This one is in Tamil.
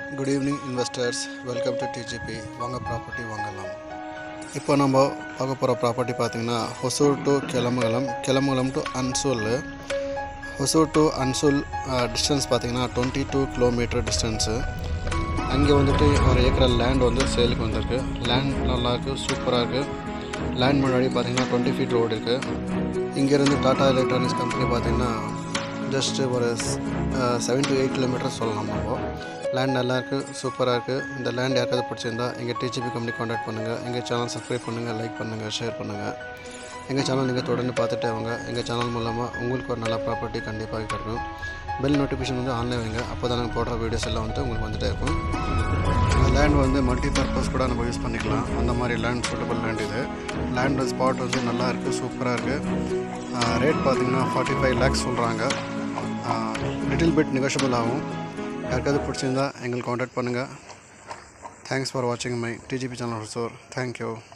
good evening investors welcome to DGP வாங்க ப்ராப்பர்ட்டி வாங்கலாம் இப்போ நம்ம பார்க்க போகிற ப்ராப்பர்ட்டி பார்த்தீங்கன்னா ஹொசூர் டு கிளம்புகளம் கிளம்புகளம் டு அன்சூல் ஹொசூர் டு அன்சூல் டிஸ்டன்ஸ் பார்த்தீங்கன்னா டுவெண்ட்டி டூ கிலோமீட்டர் டிஸ்டன்ஸு அங்கே வந்துட்டு ஒரு ஏக்கர் லேண்ட் வந்து சேலுக்கு வந்திருக்கு லேண்ட் நல்லாயிருக்கு சூப்பராக இருக்குது லேண்ட் முன்னாடி பார்த்தீங்கன்னா டுவெண்ட்டி ஃபீட் ரோடு இருக்குது இங்கேருந்து டாடா எலக்ட்ரானிக்ஸ் கம்பெனி பார்த்தீங்கன்னா ஜஸ்ட்டு ஒரு செவன் டு எயிட் கிலோமீட்டர் சொல்லலாம் நம்ம லேண்ட் நல்லாயிருக்கு சூப்பராக இருக்குது இந்த லேண்ட் யாருக்காவது பிடிச்சிருந்தா எங்கள் டிஜிபி கம்பெனி காண்டாக்ட் பண்ணுங்கள் எங்கள் சேனல் சப்ஸ்கிரைப் பண்ணுங்கள் லைக் பண்ணுங்கள் ஷேர் பண்ணுங்கள் எங்கள் சேனல் நீங்கள் தொடர்ந்து பார்த்துட்டே வாங்க எங்கள் சேனல் மூலமாக உங்களுக்கு ஒரு நல்ல ப்ராப்பர்ட்டி கண்டிப்பாக கிடைக்கும் பெல் நோட்டிஃபிகேஷன் வந்து ஆன்லைன் வைங்க அப்போ தான் நாங்கள் போடுற வீடியோஸ் எல்லாம் வந்து உங்களுக்கு வந்துட்டே இருக்கும் இந்த லேண்ட் வந்து மல்டி பர்பஸ் கூட நம்ம யூஸ் பண்ணிக்கலாம் அந்த மாதிரி லேண்ட் சூட்டபிள் லேண்ட் இது லேண்ட் ஸ்பாட் வந்து நல்லா இருக்குது சூப்பராக இருக்குது ரேட் பார்த்தீங்கன்னா ஃபார்ட்டி ஃபைவ் லேக்ஸ் சொல்கிறாங்க லிட்டில் பிட் நெகோஷியபிள் ஆகும் யாருக்காவது பிடிச்சிருந்தா எங்களுக்கு காண்டாக்ட் பண்ணுங்கள் தேங்க்ஸ் ஃபார் வாட்சிங் மை டிஜிபி சேனல் சோர் தேங்க்யூ